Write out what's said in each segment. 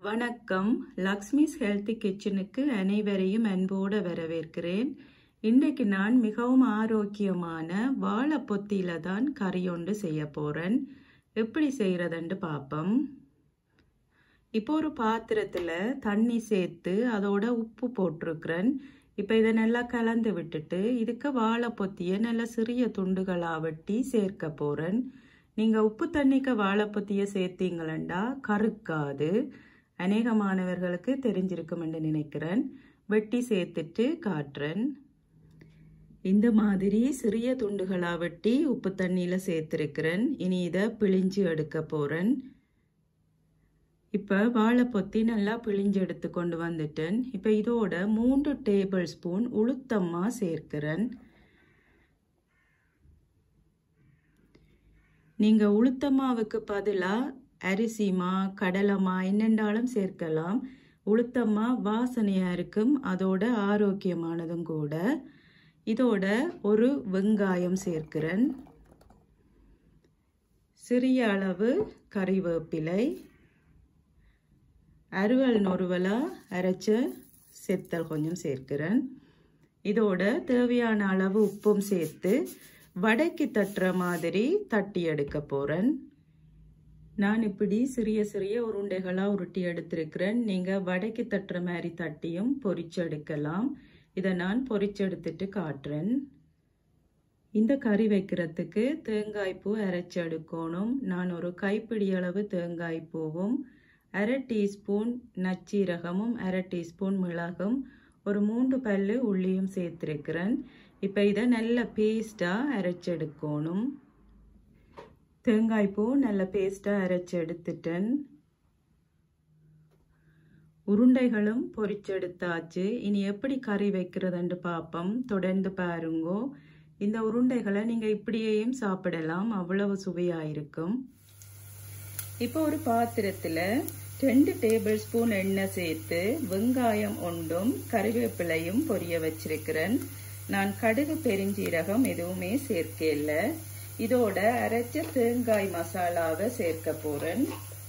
வணக்கம் லக்ஷ்மிஸ் ஹெல்த்தி கிச்சனுக்கு அனைவரையும் அன்போடு வரவேற்கிறேன் இன்றைக்கு நான் மிகவும் ஆரோக்கியமான வாழைப்பொத்தியில தான் கறி ஒன்று செய்ய போகிறேன் எப்படி செய்கிறதுன்னு பார்ப்போம் இப்போ ஒரு பாத்திரத்தில் தண்ணி சேர்த்து அதோட உப்பு போட்டிருக்கிறேன் இப்போ இதை நல்லா கலந்து விட்டுட்டு இதுக்கு வாழைப்பொத்தியை நல்லா சிறிய துண்டுகளாக வெட்டி சேர்க்க போகிறேன் நீங்கள் உப்பு தண்ணிக்கு வாழைப்பொத்தியை சேர்த்தீங்களண்டா கருக்காது அநேக மாணவர்களுக்கு தெரிஞ்சிருக்கும் என்று நினைக்கிறேன் வெட்டி சேர்த்துட்டு காட்டுறேன் இந்த மாதிரி சிறிய துண்டுகளாக வெட்டி உப்பு தண்ணியில் சேர்த்துருக்கிறேன் இனி இதை பிழிஞ்சு எடுக்க போகிறேன் இப்போ வாழைப்பொத்தி நல்லா பிழிஞ்சு எடுத்து கொண்டு வந்துட்டேன் இப்போ இதோட மூன்று டேபிள் ஸ்பூன் உளுத்தம்மா சேர்க்கிறேன் நீங்கள் உளுத்தம்மாவுக்கு பதிலாக அரிசிமா கடலைமா என்னென்றாலும் சேர்க்கலாம் உளுத்தம்மா வாசனையாக இருக்கும் அதோட ஆரோக்கியமானதும் கூட இதோட ஒரு வெங்காயம் சேர்க்கிறேன் சிறிய அளவு கறிவேப்பிலை அருவல் நொறுவலாக அரைச்ச செத்தல் கொஞ்சம் சேர்க்கிறேன் இதோட தேவையான அளவு உப்பும் சேர்த்து வடைக்கு தட்டுற மாதிரி தட்டி எடுக்க போகிறேன் நான் இப்படி சிறிய சிறிய உருண்டைகளாக உருட்டி எடுத்திருக்கிறேன் நீங்கள் வடைக்கு தட்டுற மாதிரி தட்டியும் பொரிச்சு எடுக்கலாம் இதை நான் பொரிச்சு எடுத்துட்டு காட்டுறேன் இந்த கறி வைக்கிறதுக்கு தேங்காய் பூ அரைச்சி எடுக்கணும் நான் ஒரு கைப்பிடி அளவு தேங்காய் பூவும் அரை டீஸ்பூன் நச்சீரகமும் அரை டீஸ்பூன் மிளகும் ஒரு மூன்று பல்லு உள்ளியும் சேர்த்துருக்கிறேன் இப்போ இதை நல்ல பேஸ்ட்டாக அரைச்செடுக்கணும் தேங்காய் பூ நல்ல பேஸ்ட்டாக அரைச்சி எடுத்துட்டேன் உருண்டைகளும் பொரிச்செடுத்தாச்சு இனி எப்படி கறி வைக்கிறதுன்னு பார்ப்போம் தொடர்ந்து பாருங்கோ இந்த உருண்டைகளை நீங்கள் இப்படியேயும் சாப்பிடலாம் அவ்வளவு சுவையாக இருக்கும் இப்போ ஒரு பாத்திரத்தில் ரெண்டு டேபிள் ஸ்பூன் எண்ணெய் சேர்த்து வெங்காயம் ஒன்றும் கறிவேப்பிலையும் பொரிய வச்சிருக்கிறேன் நான் கடுகு பெருஞ்சீரகம் எதுவுமே சேர்க்கல இதோட அரைச்ச தேங்காய் மசாலாவை சேர்க்க போறேன்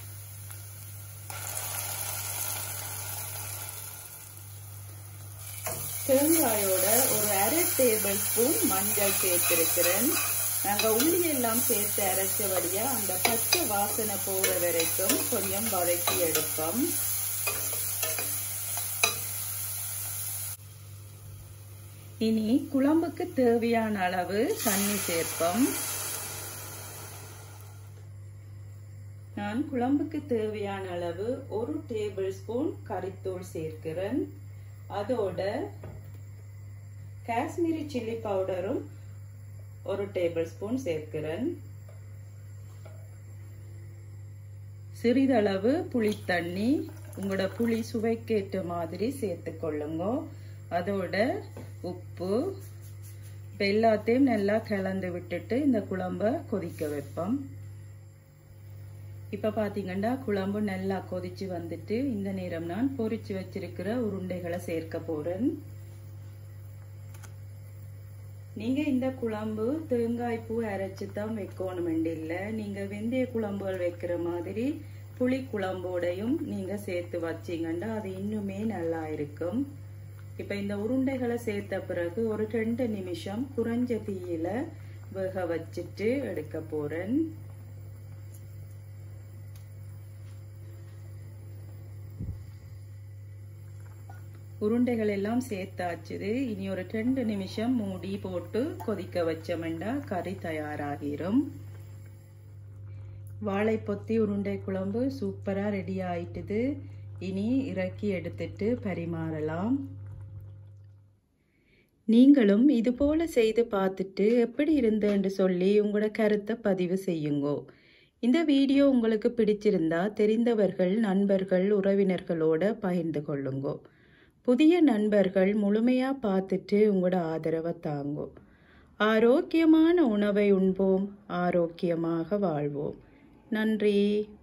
தேங்காயோட ஒரு அரை டேபிள் ஸ்பூன் மஞ்சள் சேர்த்திருக்கிறேன் நாங்கள் உள்ளி எல்லாம் சேர்த்து அரைச்சபடியா அந்த பச்சை வாசனை போகிற வரைக்கும் கொஞ்சம் வதக்கி எடுப்போம் இனி குழம்புக்கு தேவையான அளவு தண்ணி சேர்ப்போம் நான் குழம்புக்கு தேவையான அளவு ஒரு டேபிள் ஸ்பூன் கறித்தூள் சேர்க்கிறேன் அதோட காஷ்மீரி சில்லி பவுடரும் ஒரு டேபிள் ஸ்பூன் சேர்க்கிறேன் சிறிதளவு புளித்தண்ணி உங்களோட புளி சுவைக்கேற்ற மாதிரி சேர்த்து கொள்ளுங்க அதோட உப்பு இப்போ எல்லாத்தையும் நல்லா கலந்து விட்டுட்டு இந்த குழம்ப கொதிக்க வைப்போம் இப்போ பார்த்தீங்கன்னா குழம்பு நல்லா கொதிச்சு வந்துட்டு இந்த நேரம் நான் பொரிச்சு வச்சிருக்கிற உருண்டைகளை சேர்க்க போகிறேன் நீங்கள் இந்த குழம்பு தேங்காய் பூ அரைச்சி தான் வைக்கணும் இல்லை நீங்கள் வெந்தய குழம்புகள் வைக்கிற மாதிரி புளி குழம்போடையும் நீங்கள் சேர்த்து வச்சிங்கன்னா அது இன்னுமே நல்லா இருக்கும் இப்போ இந்த உருண்டைகளை சேர்த்த பிறகு ஒரு ரெண்டு நிமிஷம் குறைஞ்ச தீயில வேக வச்சுட்டு எடுக்க போகிறேன் உருண்டைகள் எல்லாம் சேர்த்தாச்சுது இனி ஒரு ரெண்டு நிமிஷம் மூடி போட்டு கொதிக்க வச்சோம்னா கறி தயாராகிரும் வாழைப்பொத்தி உருண்டை குழம்பு சூப்பராக ரெடி ஆயிட்டுது இனி இறக்கி எடுத்துட்டு பரிமாறலாம் நீங்களும் இது போல செய்து பார்த்துட்டு எப்படி இருந்தேன்னு சொல்லி உங்களோட கருத்தை பதிவு செய்யுங்கோ இந்த வீடியோ உங்களுக்கு பிடிச்சிருந்தா தெரிந்தவர்கள் நண்பர்கள் உறவினர்களோட பகிர்ந்து கொள்ளுங்கோ புதிய நண்பர்கள் முழுமையாக பார்த்துட்டு உங்களோட ஆதரவை தாங்கோ ஆரோக்கியமான உணவை உண்போம் ஆரோக்கியமாக வாழ்வோம் நன்றி